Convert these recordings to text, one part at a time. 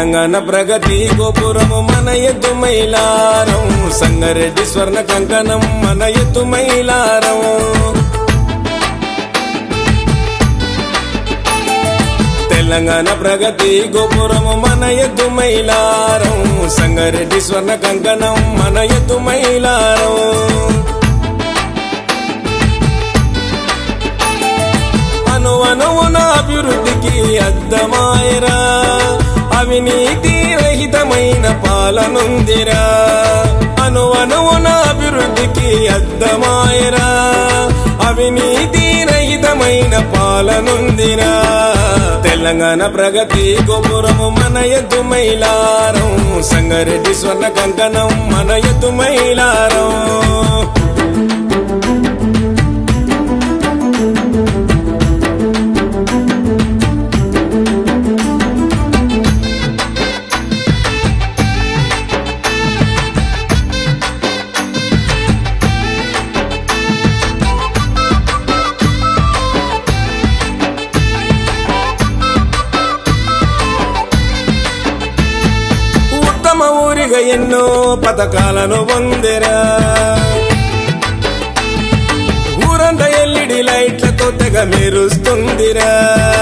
తెలంగాణ ప్రగతి గోపురము మన ఎత్తు మైలారం సంగారెడ్డి స్వర్ణ కంకణం మన ఎత్తు మైలారం తెలంగాణ ప్రగతి గోపురము మన ఎత్తు మైలారం సంగారెడ్డి స్వర్ణ కంకణం మన ఎత్తు మైలారం అను అనువున అభివృద్ధికి అద్దమాయరా అవినీతి రహితమైన పాలనుందిరా అను అనువున అభివృద్ధికి అద్దమాయరా అవినీతి రహితమైన పాలనుందిరా తెలంగాణ ప్రగతి గోపురము మన ఎద్దు మైలారం సంగారెడ్డి స్వర్ణ కంకణం మన ఎద్దు మైలారం ఉత్తమ ఊరిగా ఎన్నో పథకాలను పొందిరా ఊరంతా ఎల్ఈడి లైట్లతో తెగ మెరుస్తుందిరా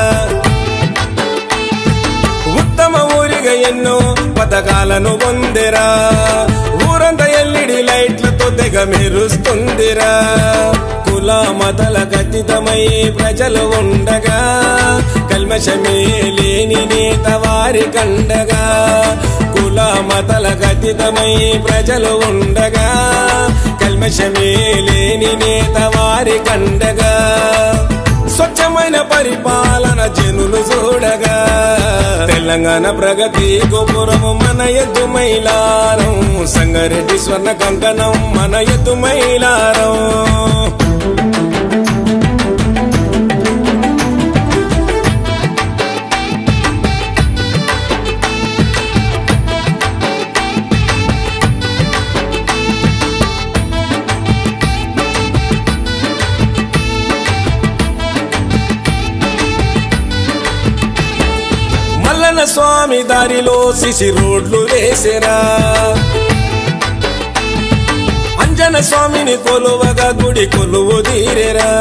ఉత్తమ ఊరిగా ఎన్నో పథకాలను పొందిరా ఊరంతా ఎల్ఈడి లైట్లతో తెగ మెరుస్తుందిరా కుల మతల కథితమై ప్రజలు ఉండగా కల్మషమే లేని నేత వారి కండగా కుల మతల కథితమై ప్రజలు ఉండగా కల్మషమే లేని నేత వారి కండగా స్వచ్ఛమైన పరిపాలన జనులు చూడగా తెలంగాణ ప్రగతి గోపురము మన ఎద్దు మైలారం సంగారెడ్డి స్వర్ణ కంకణం మన ఎద్దు మైలారం మల్లన స్వామి దారిలో సిసి రోడ్లు వేసిరా అంజన స్వామిని కొలువగా గుడి కొలువు తీరెరా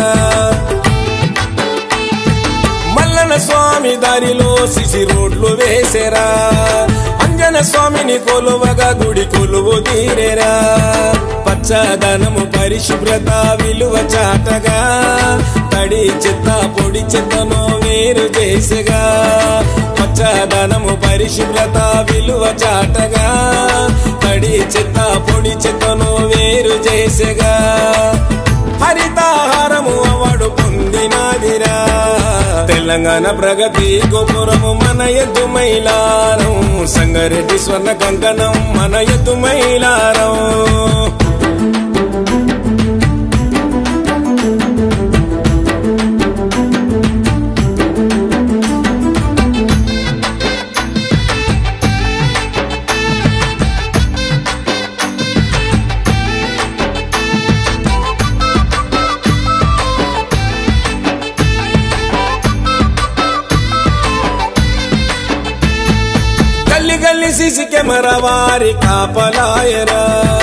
మల్లన స్వామి దారిలో సిసి రోడ్లు వేసేరా అంజన స్వామిని కొలువగా గుడి కొలువు తీరెరా పచ్చదనము పరిశుభ్రత విలువ చాటగా తడి చెత్త పొడి చెత్తను వేరు చేసగా పచ్చదనము పరిశుభ్రత విలువ చాటగా తడి చెత్త పొడి చెత్తను వేరు చేసగా హరితాహారము అవడు పొందినాదిరా తెలంగాణ ప్రగతి గోపురము మన ఎద్దు మైలారం సంగారెడ్డి స్వర్ణ కంకణం మన ఎద్దు మైలారం గల్లి గల్లి సిసి కెమెరా వారి కాపలాయరా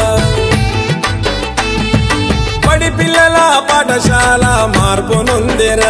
బడి పిల్లల పాఠశాల మార్పు నొందెరా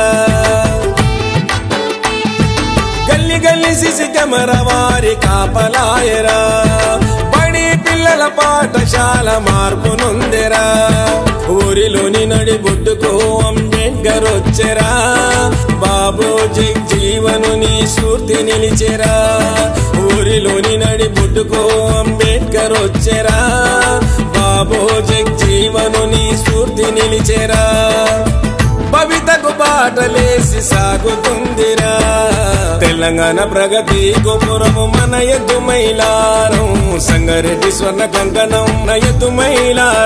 గల్లి గల్లి సిసి కెమెరా వారి కాపలాయరా బడి పిల్లల పాఠశాల మార్పు నొందెరా ఊరిలోని నడి బొడ్డుకు అంబేద్కర్ వచ్చెరా బాబు జగజీవనుని స్ఫూర్తి నిలిచెరా ఊరిలోని నడి బొడ్డుకు అంబేద్కర్ వచ్చెరా బాబు జగజీవనుని స్ఫూర్తి నిలిచెరా భవితకు బాటలేసి సాగుతుందిరా తెలంగాణ ప్రగతి గోపురము మన ఎద్దు మైలారం సంగారెడ్డి స్వర్ణ కంకణం నా ఎద్దు మైలారం